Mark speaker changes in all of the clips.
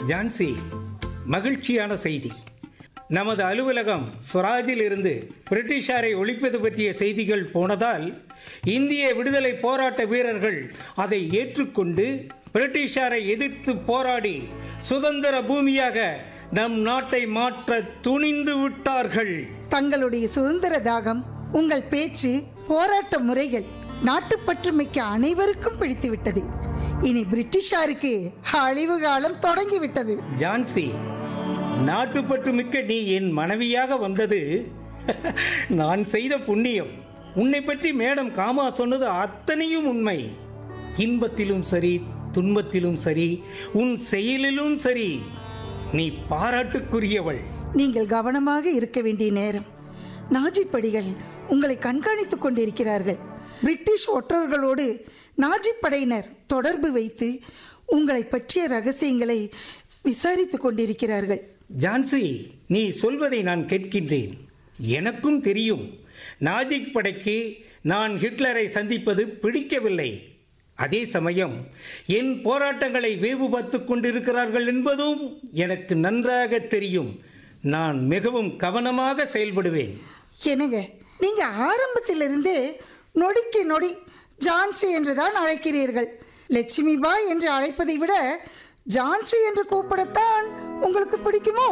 Speaker 1: ஜான்சி மகிழ்ச்சியான செய்தி நமது அலுவலகம் ஸ்வராஜில் இருந்து பிரிட்டிஷாரை ஒழிப்பது பற்றிய செய்திகள் போனதால் இந்திய விடுதலை போராட்ட வீரர்கள் அதை ஏற்றுக்கொண்டு பிரிட்டிஷாரை எதிர்த்து போராடி சுதந்திர பூமியாக நம் நாட்டை மாற்ற துணிந்து விட்டார்கள்
Speaker 2: தங்களுடைய சுதந்திர தாகம் உங்கள் பேச்சு போராட்ட முறைகள் நாட்டுப்பற்று மிக்க அனைவருக்கும் பிடித்துவிட்டது இனி பிரிட்டிஷாருக்கு அழிவு காலம் தொடங்கிவிட்டது
Speaker 1: ஜான்சி நாட்டுப்பற்று மிக்க நீ என் மனைவியாக வந்தது நான் செய்த புண்ணியம் உன்னை பற்றி மேடம் காமா சொன்னது அத்தனையும் உண்மை இன்பத்திலும் சரி துன்பத்திலும் சரி உன் செயலிலும் சரி நீ பாராட்டுக்குரியவள்
Speaker 2: நீங்கள் கவனமாக இருக்க வேண்டிய நேரம் நாஜி படிகள் உங்களை கண்காணித்துக் கொண்டிருக்கிறார்கள் பிரிட்டிஷ் ஒற்றர்களோடு நாஜி படையினர் தொடர்பு வைத்து உங்களை பற்றிய ரகசியங்களை விசாரித்துக் கொண்டிருக்கிறார்கள்
Speaker 1: ஜான்சி நீ சொல்வதை நான் கேட்கின்றேன் எனக்கும் தெரியும் நாஜிக் படைக்கு நான் ஹிட்லரை சந்திப்பது பிடிக்கவில்லை அதே சமயம் என் போராட்டங்களை வேவு பார்த்து கொண்டிருக்கிறார்கள் என்பதும் எனக்கு நன்றாக தெரியும் நான் மிகவும் கவனமாக செயல்படுவேன்
Speaker 2: என்னங்க நீங்க ஆரம்பத்திலிருந்தே நொடிக்கு நொடி ஜான்சி என்றுதான் அழைக்கிறீர்கள் லட்சுமி பாய் என்று அழைப்பதை விட ஜான்சி என்று கூப்பிடத்தான் உங்களுக்கு பிடிக்குமோ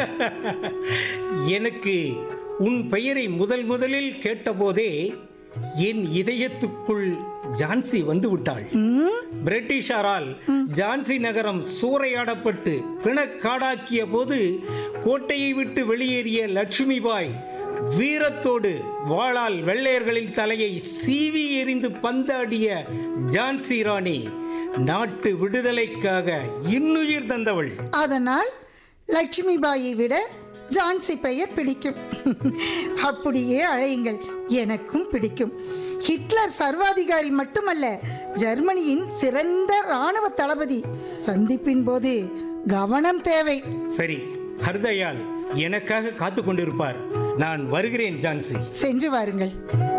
Speaker 1: எனக்கு உன் பெயரை முதல் முதலில் கேட்டபோதே என் இதயத்துக்குள் ஜான்சி வந்து விட்டாள்
Speaker 2: ம்,
Speaker 1: பிரிட்டிஷாரால் ஜான்சி நகரம் சூறையாடப்பட்டு பிணக்காடாக்கிய போது கோட்டையை விட்டு வெளியேறிய லட்சுமி பாய் வீரத்தோடு வாளால் வெள்ளையர்களின் தலையை சீவி எறிந்து பந்தாடிய ஜான்சி ராணி நாட்டு விடுதலைக்காக இன்னுயிர் தந்தவள்
Speaker 2: அதனால் லட்சுமி பாயை விட ஜான்சி பெயர் பிடிக்கும் அப்படியே அழையுங்கள் எனக்கும் பிடிக்கும் ஹிட்லர் சர்வாதிகாரி மட்டுமல்ல ஜெர்மனியின் சிறந்த ராணுவ தளபதி சந்திப்பின் போது கவனம் தேவை
Speaker 1: சரி ஹர்தயால் எனக்காக காத்து கொண்டிருப்பார் நான் வருகிறேன் ஜான்சி
Speaker 2: சென்று வாருங்கள்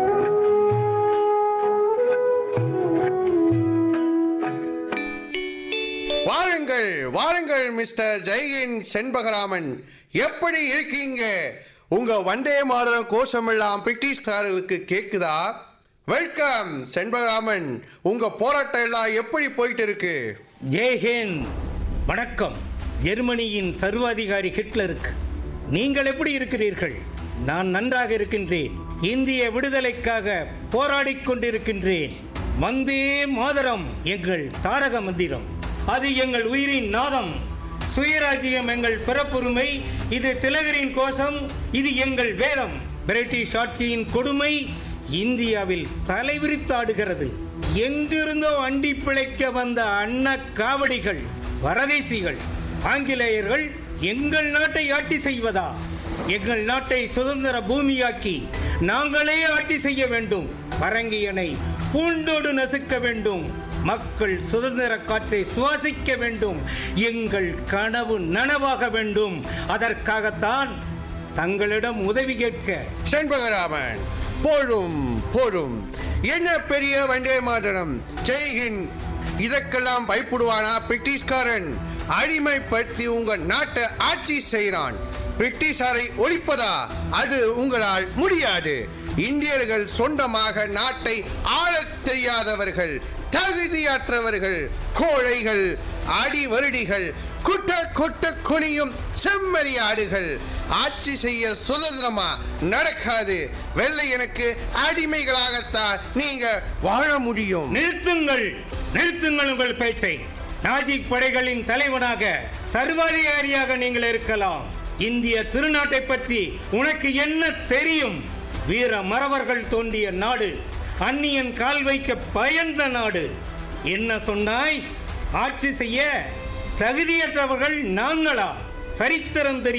Speaker 3: வாருங்கள் வாருங்கள் மிஸ்டர் ஜெய்கின் செண்பகராமன் எப்படி இருக்கீங்க உங்க வண்டே மாடலம் கோஷமெல்லாம் பிரிட்டிஷ்காரர்களுக்கு கேக்குதா வெல்கம் செண்பகராமன் உங்க போராட்டம் எல்லாம் எப்படி போயிட்டு இருக்கு
Speaker 1: ஜெய்ஹிந்த் வணக்கம் ஜெர்மனியின் சர்வாதிகாரி ஹிட்லருக்கு நீங்கள் எப்படி இருக்கிறீர்கள் நான் நன்றாக இருக்கின்றேன் இந்திய விடுதலைக்காக போராடிக் கொண்டிருக்கின்றேன் வந்தே மாதரம் எங்கள் தாரக மந்திரம் அது எங்கள் உயிரின் நாதம் சுயராஜ்யம் எங்கள் பிறப்புரிமை இது திலகரின் கோஷம் இது எங்கள் வேதம் பிரிட்டிஷ் ஆட்சியின் கொடுமை இந்தியாவில் தலைவிரித்தாடுகிறது எங்கிருந்தோ அண்டி பிழைக்க வந்த அன்ன காவடிகள் வரதேசிகள் ஆங்கிலேயர்கள் எங்கள் நாட்டை ஆட்சி செய்வதா எங்கள் நாட்டை சுதந்திர பூமியாக்கி நாங்களே ஆட்சி செய்ய வேண்டும் பரங்கியனை பூண்டோடு நசுக்க வேண்டும் மக்கள் சுதந்திர காற்றை சுவாசிக்க வேண்டும் எங்கள் கனவு நனவாக வேண்டும் அதற்காகத்தான் தங்களிடம் உதவி கேட்க
Speaker 3: செண்பகராமன் போடும் போடும் என்ன பெரிய வண்டே மாதரம் ஜெய்ஹின் இதற்கெல்லாம் பயப்படுவானா பிரிட்டிஷ்காரன் அடிமைப்படுத்தி உங்க நாட்டை ஆட்சி செய்கிறான் பிரிட்டிஷாரை ஒழிப்பதா அது உங்களால் முடியாது இந்தியர்கள் சொந்தமாக நாட்டை ஆளத் தெரியாதவர்கள் தகுதியற்றவர்கள் கோழைகள் அடி வருடிகள் குட்ட குட்ட குனியும் செம்மறியாடுகள் ஆட்சி செய்ய சுதந்திரமா நடக்காது வெள்ளையனுக்கு அடிமைகளாகத்தான் நீங்க வாழ முடியும்
Speaker 1: நிறுத்துங்கள் நிறுத்துங்கள் உங்கள் பேச்சை நாஜிக் படைகளின் தலைவனாக சர்வாதிகாரியாக நீங்கள் இருக்கலாம் இந்திய திருநாட்டை பற்றி உனக்கு என்ன தெரியும் வீர மறவர்கள் தோண்டிய நாடு அந்நியன் கால் வைக்க பயந்த நாடு என்ன சொன்னாய் ஆட்சி செய்ய தகுதியற்றவர்கள் நாங்களா சரித்திரம் தெரியும்